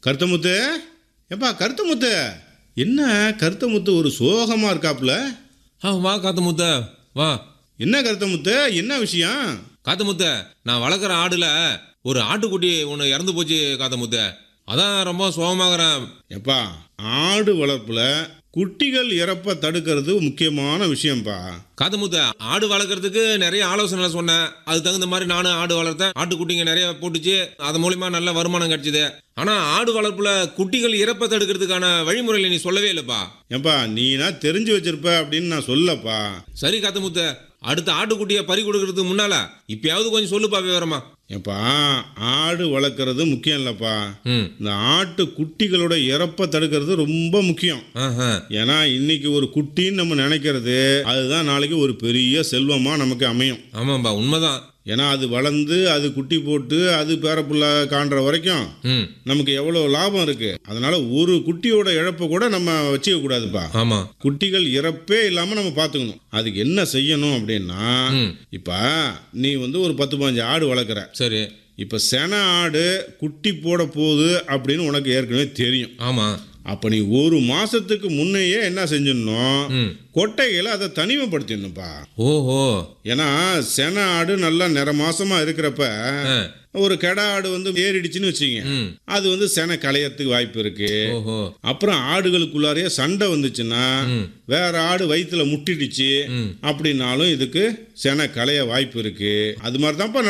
கருத்தமுத்து ஏப்பா கருத்தமுத்து என்ன கருத்தமுத்து ஒரு சோகமாக இருக்காப்புல ஆ வா காத்து முத்த வா என்ன கருத்தமுத்து என்ன விஷயம் காத்து முத்த நான் வளர்க்குற ஆடுல ஒரு ஆட்டுக்குட்டி ஒன்று இறந்து போச்சு காத்து முத்த அதான் ரொம்ப சோகமாகறேன் ஏப்பா ஆடு வளர்ப்புல குட்டிகள் இறப்ப தடுக்கிறது முக்கியமான விஷயம்ப்பா காத்து முத்த ஆடு வளர்க்குறதுக்கு நிறைய ஆலோசனை சொன்னேன் அதுக்கு தகுந்த மாதிரி நானும் ஆடு வளர்த்தேன் ஆட்டுக்குட்டிங்க நிறைய போட்டுச்சு அது மூலியமா நல்ல வருமானம் கிடைச்சிது ஆனா ஆடு வளர்ப்புல குட்டிகள் இறப்பை தடுக்கிறதுக்கான வழிமுறைகளை நீ சொல்லவே இல்லைப்பா ஏப்பா நீனா தெரிஞ்சு வச்சிருப்ப அப்படின்னு நான் சொல்லப்பா சரி காத்து முத்த அடுத்த ஆட்டுக்குட்டியை பறி கொடுக்கறதுக்கு முன்னால இப்பயாவது கொஞ்சம் சொல்லுப்பா விவரமா ஏப்பா ஆடு வளர்க்குறது முக்கியம் இல்லைப்பா ம் இந்த ஆட்டு குட்டிகளோட இறப்பை தடுக்கிறது ரொம்ப முக்கியம் ஆஹா ஏன்னா இன்னைக்கு ஒரு குட்டின்னு நம்ம நினைக்கிறது அதுதான் நாளைக்கு ஒரு பெரிய செல்வமா நமக்கு அமையும் ஆமாம்பா உண்மைதான் ஏன்னா அது வளர்ந்து அது குட்டி போட்டு அது பேரப்புள்ள காண்ற வரைக்கும் ம் நமக்கு எவ்வளோ லாபம் இருக்கு அதனால ஒரு குட்டியோட இழப்பை கூட நம்ம வச்சுக்க கூடாதுப்பா ஆமா குட்டிகள் இறப்பே இல்லாம நம்ம பார்த்துக்கணும் அதுக்கு என்ன செய்யணும் அப்படின்னா ம் இப்ப நீ வந்து ஒரு பத்து பதினஞ்சு ஆடு வளர்க்குற சரி இப்ப சென ஆடு குட்டி போட போகுது அப்படின்னு உனக்கு ஏற்கனவே தெரியும் ஆமா அப்ப நீ ஒரு மாசத்துக்கு முன்னையே என்ன செஞ்சிடணும் ம் கொட்டைகளை அதை தனிமைப்படுத்திடணும்ப்பா ஓஹோ ஏன்னா சென ஆடு நல்லா நிற மாசமா இருக்கிறப்ப ஆ, ஒரு கெடா ஆடு வந்து ஏறிடுச்சுன்னு வச்சுங்க ம் அது வந்து சென களையறதுக்கு வாய்ப்பு இருக்கு ஓஹோ அப்புறம் ஆடுகளுக்குள்ளாரையே சண்டை வந்துச்சுன்னா ம் வேற ஆடு வயிற்றுல முட்டிடுச்சு ம் அப்படின்னாலும் இதுக்கு சென களைய வாய்ப்பு இருக்கு அது மாதிரி தான்ப்பா